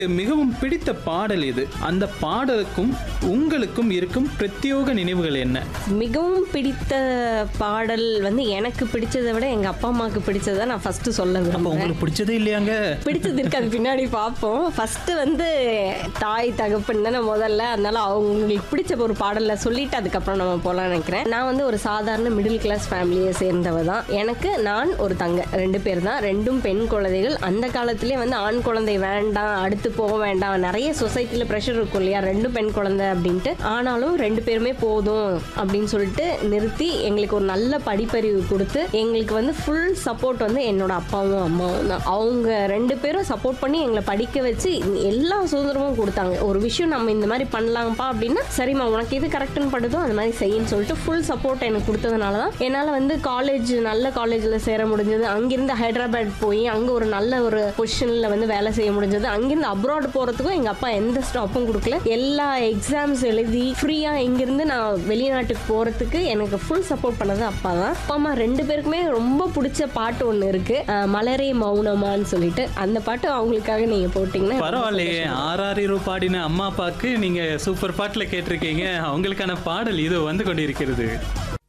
மிகவும் பிடித்த பாடல் எது அந்த பாடலுக்கும் உங்களுக்கும் இருக்கும் பிரத்யோக நினைவுகள் என்ன மிகவும் பிடித்த பாடல் வந்து எனக்கு பிடிச்சதை விட எங்க அப்பா அம்மாவுக்கு பிடிச்சதை நான் ஃபர்ஸ்ட் சொல்ல அப்ப விரும்புறேன் உங்களுக்கு பிடிச்சதே இல்லையாங்க பிடிச்சது இருக்கு அது பின்னாடி பார்ப்போம் ஃபர்ஸ்ட் வந்து தாய் தகப்பன் தானே முதல்ல அதனால அவங்களுக்கு பிடிச்ச ஒரு பாடல்ல சொல்லிட்டு அதுக்கப்புறம் நம்ம போகலாம்னு நினைக்கிறேன் நான் வந்து ஒரு சாதாரண மிடில் கிளாஸ் ஃபேமிலியை சேர்ந்தவ தான் எனக்கு நான் ஒரு தங்க ரெண்டு பேர் தான் ரெண்டும் பெண் குழந்தைகள் அந்த காலத்திலே வந்து ஆண் குழந்தை வேண்டாம் அடுத்து போக வேண்டாம் நிறைய சொசைட்டில ப்ரெஷர் இருக்கும் இல்லையா ரெண்டும் பெண் குழந்தை அப்படின்ட்டு ஆனாலும் ரெண்டு பேருமே போதும் அப்படின்னு சொல்லிட்டு நிறுத்தி எங்களுக்கு ஒரு நல்ல படிப்பறிவு கொடுத்து எங்களுக்கு வந்து ஃபுல் சப்போர்ட் வந்து என்னோட அப்பாவும் அம்மாவும் தான் அவங்க ரெண்டு பேரும் சப்போர்ட் பண்ணி எங்களை படிக்க வச்சு எல்லா சுதந்திரமும் கொடுத்தாங்க ஒரு விஷயம் நம்ம இந்த மாதிரி பண்ணலாம்ப்பா அப்படின்னா சரிம்மா உனக்கு எது கரெக்ட்னு படுதோ அந்த மாதிரி செய்யின்னு சொல்லிட்டு ஃபுல் சப்போர்ட் எனக்கு கொடுத்ததுனால தான் என்னால் வந்து காலேஜ் நல்ல காலேஜில் சேர முடிஞ்சது அங்கிருந்து ஹைதராபாத் போய் அங்கே ஒரு நல்ல ஒரு பொசிஷனில் வந்து வேலை செய்ய முடிஞ்சது அங்கிருந்து அப்ராட் போகிறதுக்கும் எங்கள் அப்பா எந்த ஸ்டாப்பும் கொடுக்கல எல்லா எக்ஸாம்ஸ் எழுதி ஃப்ரீயாக இங்கிருந்து நான் வெளிநாட்டுக்கு போகிறதுக்கு எனக்கு ஃபுல் சப்போர்ட் பண்ணது அப்பா தான் அப்பா அம்மா ரெண்டு பேருக்குமே ரொம்ப பிடிச்ச பாட்டு ஒன்று இருக்கு அஹ் மலரே மௌனமான்னு சொல்லிட்டு அந்த பாட்டு அவங்களுக்காக நீங்கள் போட்டிங்கன்னா ரொம்ப பரவாயில்லையே ஆறாரிரோ பாடின அம்மா அப்பாக்கு நீங்க சூப்பர் பாட்டுல கேட்டிருக்கீங்க அவங்களுக்கான பாடல் இது வந்து கொண்டிருக்கிறது